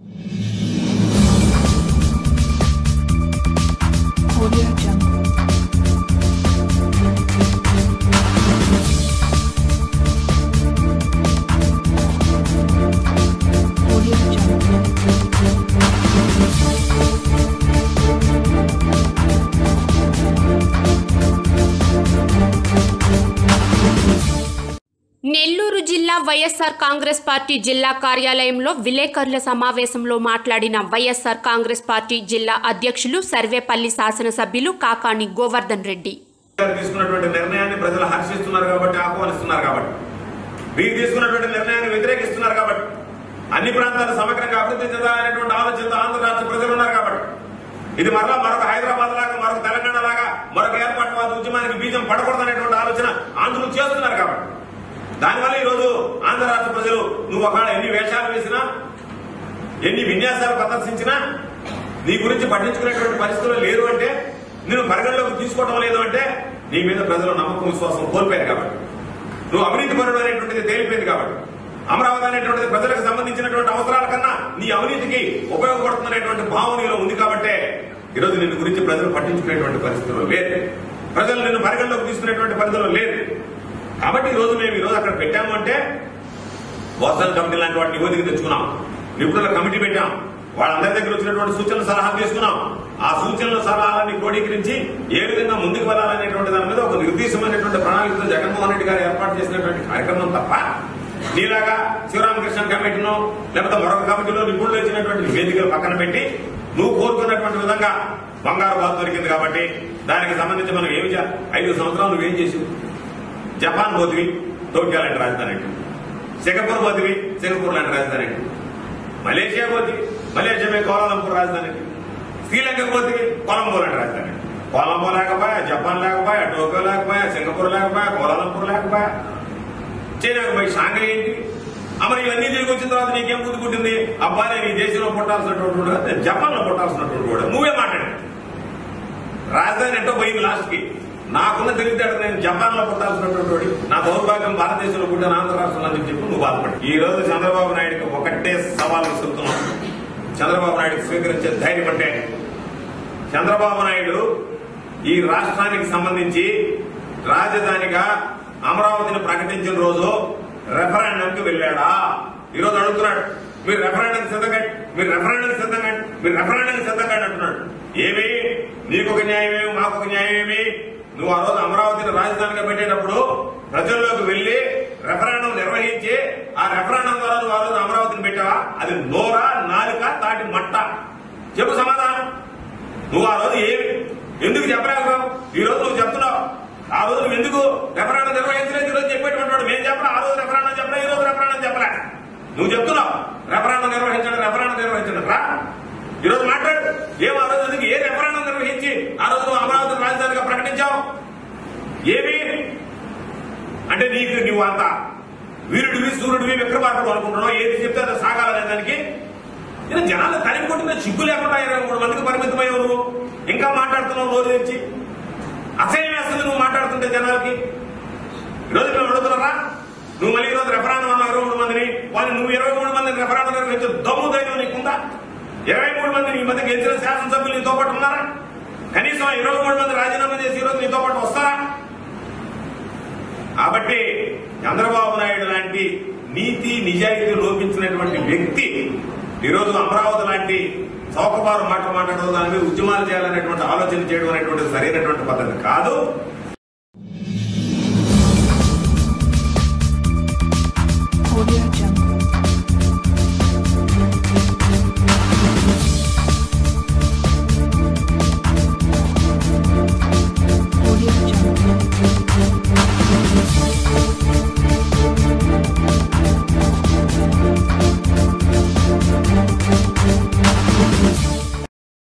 Audio Jungle. Audio Jungle. Nellore జిల్లా YSR Congress party జిల్లా కార్యాలయంలో విలేకరుల సమావేశంలో మాట్లాడిన వైఎస్ఆర్ కాంగ్రెస్ పార్టీ జిల్లా అధ్యక్షులు సర్వేపల్లి శాసనసభ్యులు కాకాణి గోవర్ధన్ రెడ్డి గారు తీసుకున్నటువంటి నిర్ణయాన్ని ప్రజలు హర్షిస్తున్నారు కాబట్టి ఆహ్వానిస్తున్నారు కాబట్టి మీరు తీసుకున్నటువంటి నిర్ణయాన్ని వ్యతిరేకిస్తున్నారు కాబట్టి అన్ని ప్రాంతాలు సమగ్రంగా అభివృద్ధి చెందాలనేటువంటి ఆలోచనతో ఆంధ్ర రాష్ట్ర ప్రజలు ఉన్నారు కాబట్టి ఇది మరలా మరొక హైదరాబాద్ లాగా మరొక తెలంగాణ లాగా మరొక ఏర్పాటువాద ఉద్యమానికి బీజం పడకూడదనేటువంటి ఆలోచన ఆంధ్రులు చేస్తున్నారు కాబట్టి దానివల్ల ఈ రోజు ఆంధ్ర రాష్ట్ర ప్రజలు నువ్వు ఒకవేళ ఎన్ని వేషాలు వేసినా ఎన్ని విన్యాసాలు ప్రదర్శించినా నీ గురించి పట్టించుకునేటువంటి పరిస్థితులు లేరు అంటే నేను పరిగణలోకి తీసుకోవడం లేదు అంటే నీ మీద ప్రజలు నమ్మకం విశ్వాసం కోల్పోయారు కాబట్టి నువ్వు అవినీతి పరుడు అనేటువంటిది తేలిపోయింది కాబట్టి అమరావతి అనేటువంటిది ప్రజలకు సంబంధించినటువంటి అవసరాల కన్నా నీ అవినీతికి ఉపయోగపడుతున్నటువంటి భావం నీలో ఉంది కాబట్టే ఈరోజు నిన్ను గురించి ప్రజలు పట్టించుకునేటువంటి పరిస్థితుల్లో లేదు ప్రజలు నిన్ను పరిగణలోకి తీసుకునేటువంటి పరిస్థితుల్లో లేదు కాబట్టి ఈ రోజు మేము ఈ రోజు అక్కడ పెట్టాము అంటే బోస్టన్ కమిటీ లాంటి వాటి నివేదిక తెచ్చుకున్నాం నిపుణుల కమిటీ పెట్టాం వాళ్ళందరి దగ్గర వచ్చినటువంటి సూచనలు సలహాలు తీసుకున్నాం ఆ సూచనల సలహాలని క్రోడీకరించి ఏ విధంగా ముందుకు వెళ్ళాలనేటువంటి దాని మీద ఒక నిర్దేశమైనటువంటి ప్రణాళికతో జగన్మోహన్ రెడ్డి గారు ఏర్పాటు చేసినటువంటి కార్యక్రమం తప్ప నీలాగా శివరామకృష్ణ కమిటీనో లేకపోతే మరొక కమిటీలో నిపుణులు ఇచ్చినటువంటి నివేదికలు పక్కన పెట్టి నువ్వు కోరుకున్నటువంటి విధంగా బంగారు బాతు దొరికింది కాబట్టి దానికి సంబంధించి మనం ఏమి చేయాలి ఐదు సంవత్సరాలు నువ్వేం చేసావు జపాన్ పోతివి టోక్యో లాంటి రాజధాని అంటూ సింగపూర్ పోతివి సింగపూర్ లాంటి రాజధాని అంటూ మలేషియా పోతివి మలేషియా మీద కోలాలంపూర్ రాజధాని అంటూ శ్రీలంక పోతివి కొలంబో లాంటి రాజధాని అంటూ కొలంబో లేకపోయా జపాన్ లేకపోయా టోక్యో లేకపోయా సింగపూర్ లేకపోయా కోలాలంపూర్ లేకపోయా చైనాకు పోయి షాంఘై ఏంటి అమలు ఇవన్నీ తిరిగి వచ్చిన తర్వాత నీకేం బుద్ధి పుట్టింది అబ్బా నేను ఈ దేశంలో పుట్టాల్సినటువంటి వాడు కాదు, నేను జపాన్ లో పుట్టాల్సినటువంటి వాడు నువ్వే మాట్లాడి రాజధాని ఎంతో పోయింది లాస్ట్ కి నాకున్న తెలివితేట నేను జపాన్ లో పుట్టాల్సినటువంటి వాడి నా దౌర్భాగ్యం భారతదేశంలో పుట్టిన ఆంధ్ర రాష్ట్రంలో అని చెప్పి నువ్వు బాధపడి ఈ రోజు చంద్రబాబు నాయుడుకి ఒకటే సవాల్ విసురుతున్నాం చంద్రబాబు నాయుడు స్వీకరించే ధైర్యం అంటే చంద్రబాబు నాయుడు ఈ రాష్ట్రానికి సంబంధించి రాజధానిగా అమరావతిని ప్రకటించిన రోజు రెఫరెండంకి వెళ్ళాడా ఈ రోజు అడుగుతున్నాడు మీరు రెఫరెండం సిద్ధంగండి మీరు రెఫరెండం సిద్ధంగండి మీరు రెఫరెండం సిద్ధంగండి అంటున్నాడు ఏమి నీకు ఒక న్యాయమేమి మాకు ఒక న్యాయమేమి నువ్వు ఆ రోజు అమరావతిని రాజధానిగా పెట్టేటప్పుడు ప్రజల్లోకి వెళ్లి రెఫరెండం నిర్వహించి ఆ రెఫరెండం ద్వారా నువ్వు ఆ రోజు అమరావతిని పెట్టావా అది నోరా నాలుక తాటి మట్ట చెప్పు సమాధానం నువ్వు ఆ రోజు ఏమి ఎందుకు చెప్పలేకపోయావు ఈ రోజు నువ్వు చెప్తున్నావు ఆ రోజు నువ్వు ఎందుకు రెఫరాండం నిర్వహించలేదు ఈ రోజు చెప్పేటువంటి వాడు మేము చెప్పరా ఆ రోజు రెఫరాండం చెప్పలే ఈ రోజు రెఫరాండం చెప్పలే నువ్వు చెప్తున్నావు రెఫరాండం నిర్వహించడం రెఫరాండం నిర్వహించడం రా ఈ రోజు మాట్లాడు ఏం ఆ రోజు ఎందుకు ఏ రెఫరాండం నిర్వహించి ఆ రోజు నువ్వు అమరావతి రాజధానిగా ప్రకటించావు ఏమి అంటే నీకు నువ్వు అంత వీరుడివి సూర్యుడివి విక్రమార్కుడు అనుకుంటున్నావు ఏది చెప్తే అది సాగాలనే దానికి ఇలా జనాలు తరిమి కొట్టిన సిగ్గు లేకుండా ఇరవై మూడు మందికి పరిమితమయ్యావు నువ్వు ఇంకా మాట్లాడుతున్నావు రోజు నుంచి అసహ్యం వేస్తుంది నువ్వు మాట్లాడుతుంటే జనాలకి ఈరోజు మేము అడుగుతున్నారా నువ్వు మళ్ళీ ఈరోజు రెఫరాండం అన్న ఇరవై మూడు మందిని వాళ్ళు నువ్వు ఇరవై మూడు మందిని రెఫరాండం నిర్వహించే దమ్ము ధైర్యం నీకుందా ఇరవై మూడు మంది ఈ మధ్య గెలిచిన శాసనసభ్యులు నీతో పాటు ఉన్నారా కనీసం ఆ ఇరవై మూడు మంది రాజీనామా చేసి ఈరోజు నీతో పాటు వస్తారా కాబట్టి చంద్రబాబు నాయుడు లాంటి నీతి నిజాయితీ లోపించినటువంటి వ్యక్తి ఈరోజు అమరావతి లాంటి చౌకబారు మాట మాట్లాడడం దాని మీద ఉద్యమాలు చేయాలనేటువంటి ఆలోచన చేయడం అనేటువంటి సరైనటువంటి పద్ధతి కాదు